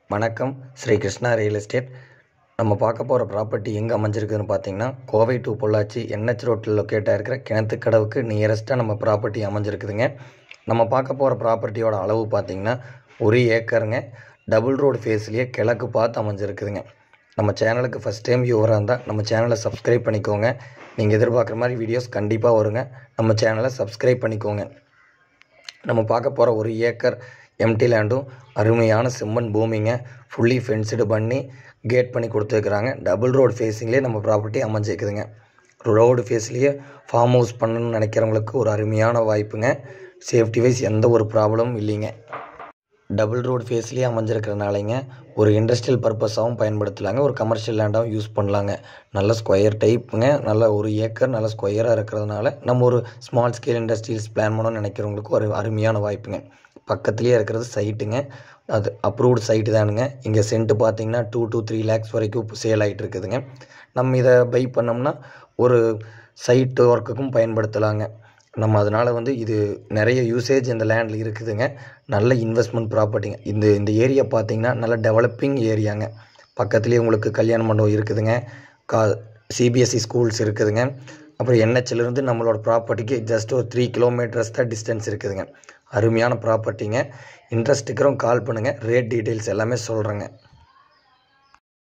வணக்கம் Sri Krishna real estate நம்ம பார்க்க போகிற ப்ராப்பர்ட்டி எங்கே அமைஞ்சிருக்குதுன்னு பார்த்தீங்கன்னா கோவை டு பொள்ளாச்சி என்ஹெச் ரோட்டில் லொக்கேட் ஆகிருக்கிற கிணத்துக்கடவுக்கு நியரஸ்ட்டாக நம்ம ப்ராப்பர்ட்டி அமைஞ்சிருக்குதுங்க நம்ம பார்க்க போகிற ப்ராப்பர்ட்டியோட அளவு பார்த்தீங்கன்னா ஒரு ஏக்கருங்க டபுள் ரோடு ஃபேஸ்லேயே கிழக்கு பார்த்து அமைஞ்சிருக்குதுங்க நம்ம சேனலுக்கு ஃபஸ்ட் டைம் வியூவராக இருந்தால் நம்ம சேனலை சப்ஸ்கிரைப் பண்ணிக்கோங்க நீங்கள் எதிர்பார்க்குற மாதிரி வீடியோஸ் கண்டிப்பாக வருங்க நம்ம சேனலை சப்ஸ்கிரைப் பண்ணிக்கோங்க நம்ம பார்க்க போகிற ஒரு ஏக்கர் எம்டி லேண்டும் அருமையான செம்மண் பூமிங்க ஃபுல்லி ஃபென்ஸ்டு பண்ணி கேட் பண்ணி கொடுத்துருக்குறாங்க டபுள் ரோடு ஃபேஸிங்லேயே நம்ம ப்ராப்பர்ட்டி அமைஞ்சிருக்குதுங்க ரோடு ஃபேஸ்லேயே ஃபார்ம் ஹவுஸ் பண்ணணும்னு நினைக்கிறவங்களுக்கு ஒரு அருமையான வாய்ப்புங்க சேஃப்டி வைஸ் எந்த ஒரு ப்ராப்ளமும் இல்லைங்க டபுள் ரோடு ஃபேஸ்லேயே அமைஞ்சிருக்கிறனாலங்க ஒரு இண்டஸ்ட்ரியல் பர்பஸாகவும் பயன்படுத்தலாங்க ஒரு கமர்ஷியல் லேண்டாகவும் யூஸ் பண்ணலாங்க நல்ல ஸ்கொயர் டைப்புங்க நல்ல ஒரு ஏக்கர் நல்ல ஸ்கொயராக இருக்கிறதுனால நம்ம ஒரு ஸ்மால் ஸ்கேல் இண்டஸ்ட்ரீஸ் பிளான் பண்ணணும்னு நினைக்கிறவங்களுக்கு ஒரு அருமையான வாய்ப்புங்க பக்கத்துலேயே இருக்கிறது சைட்டுங்க அது அப்ரூவ்டு சைட்டு தானுங்க இங்கே சென்ட்டு பார்த்தீங்கன்னா டூ to த்ரீ லேக்ஸ் வரைக்கும் இப்போ சேல் ஆகிட்டு இருக்குதுங்க நம்ம இதை பை பண்ணோம்னா ஒரு சைட்டு ஒர்க்குக்கும் பயன்படுத்தலாங்க நம்ம அதனால் வந்து இது நிறைய யூசேஜ் இந்த லேண்டில் இருக்குதுங்க நல்ல இன்வெஸ்ட்மெண்ட் ப்ராப்பர்ட்டிங்க இந்த இந்த ஏரியா பார்த்தீங்கன்னா நல்ல டெவலப்பிங் ஏரியாங்க பக்கத்துலேயே உங்களுக்கு கல்யாண மண்டபம் இருக்குதுங்க கா சிபிஎஸ்சி ஸ்கூல்ஸ் இருக்குதுங்க அப்புறம் என்ஹெச்லேருந்து நம்மளோட ப்ராப்பர்ட்டிக்கு ஜஸ்ட் ஒரு த்ரீ கிலோமீட்டர்ஸ் தான் டிஸ்டன்ஸ் இருக்குதுங்க அருமையான ப்ராப்பர்ட்டிங்க இன்ட்ரெஸ்ட் இருக்கிறவங்க கால் பண்ணுங்கள் ரேட் டீட்டெயில்ஸ் எல்லாமே சொல்கிறேங்க